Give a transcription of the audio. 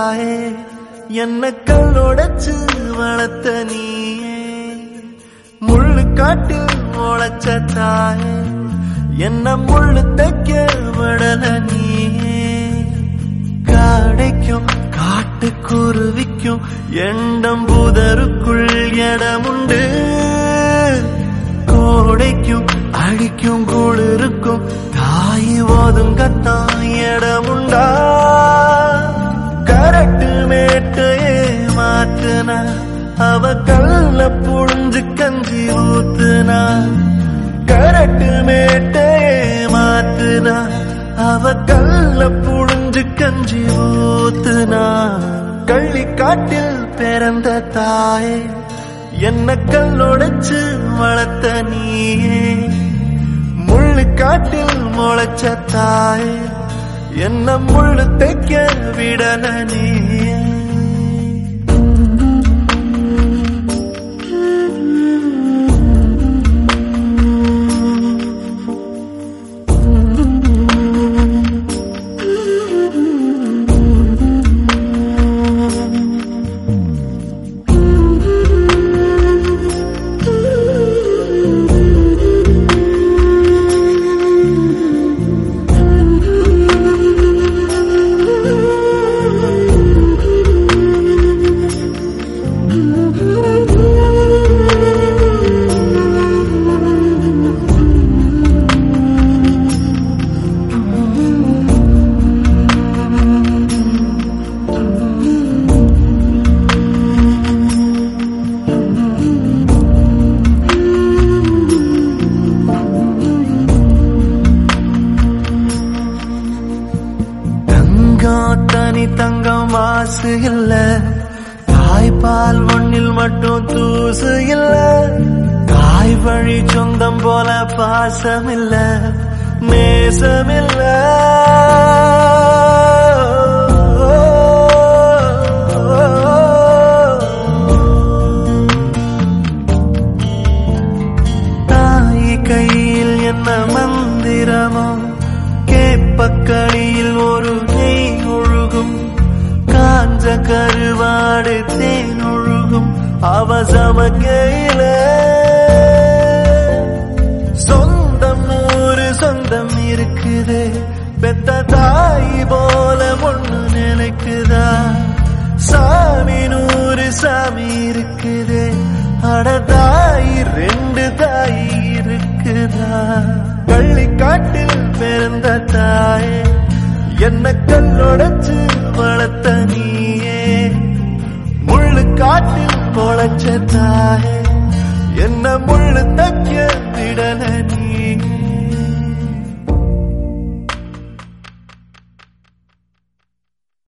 தாயே என்ன கல்லோடச்சு வளர்த்த நீயே முள்ளு காட்டில் முளைச்ச தாயே என்ன முள்ளு தைக்க விடல நீயே காடைக்கும் காட்டுக்குருவிக்கும் எண்டம் புதருக்குள் இடமுண்டு கோடைக்கும் அடிக்கும் குளிருக்கும் தாய் ஒதுங்கத்தான் இடமுண்டா கரட்டு மேட்டையே மாத்துனா அவ கல்ல புழிஞ்சு கஞ்சி ஊத்துனா கரட்டு மேட்டையே மாத்துனா அவ கல்ல புழிஞ்சு கஞ்சி ஊத்துனா கள்ளி காட்டில் பிறந்த தாயே என்ன கல்லொடைச்சு வளர்த்த நீயே முள்ளு காட்டில் முளைச்ச தாயே என்ன முள்ளு தைக்க விடல நீயே தங்கம் தனி தங்கம் மாசு இல்ல தாய்ப்பால் ஒண்ணில் மட்டும் தூசு இல்ல தாய் வழி சொந்தம் போல பாசம் இல்ல நேசம் இல்ல தாய் கையில் என்ன மந்திரமோ கேப்பக்களியில் ஒரு நெய் ஒழுகும் காஞ்ச கருவாடு தேன் ஒழுகும் அவசமக்கையில சொந்தம் நூறு சொந்தம் இருக்குது பெத்த தாய் போல ஒண்ணு நினைக்குதா சாமி நூறு சாமி இருக்குது அட தாய் ரெண்டு தாய் இருக்குதா கள்ளி காட்டில் பிறந்த தாயே என்ன கல்லொடைச்சு வளர்த்த நீயே முள்ளு காட்டில் பொழைச்ச தாயே என்ன முள்ளு தைக்க விடல நீ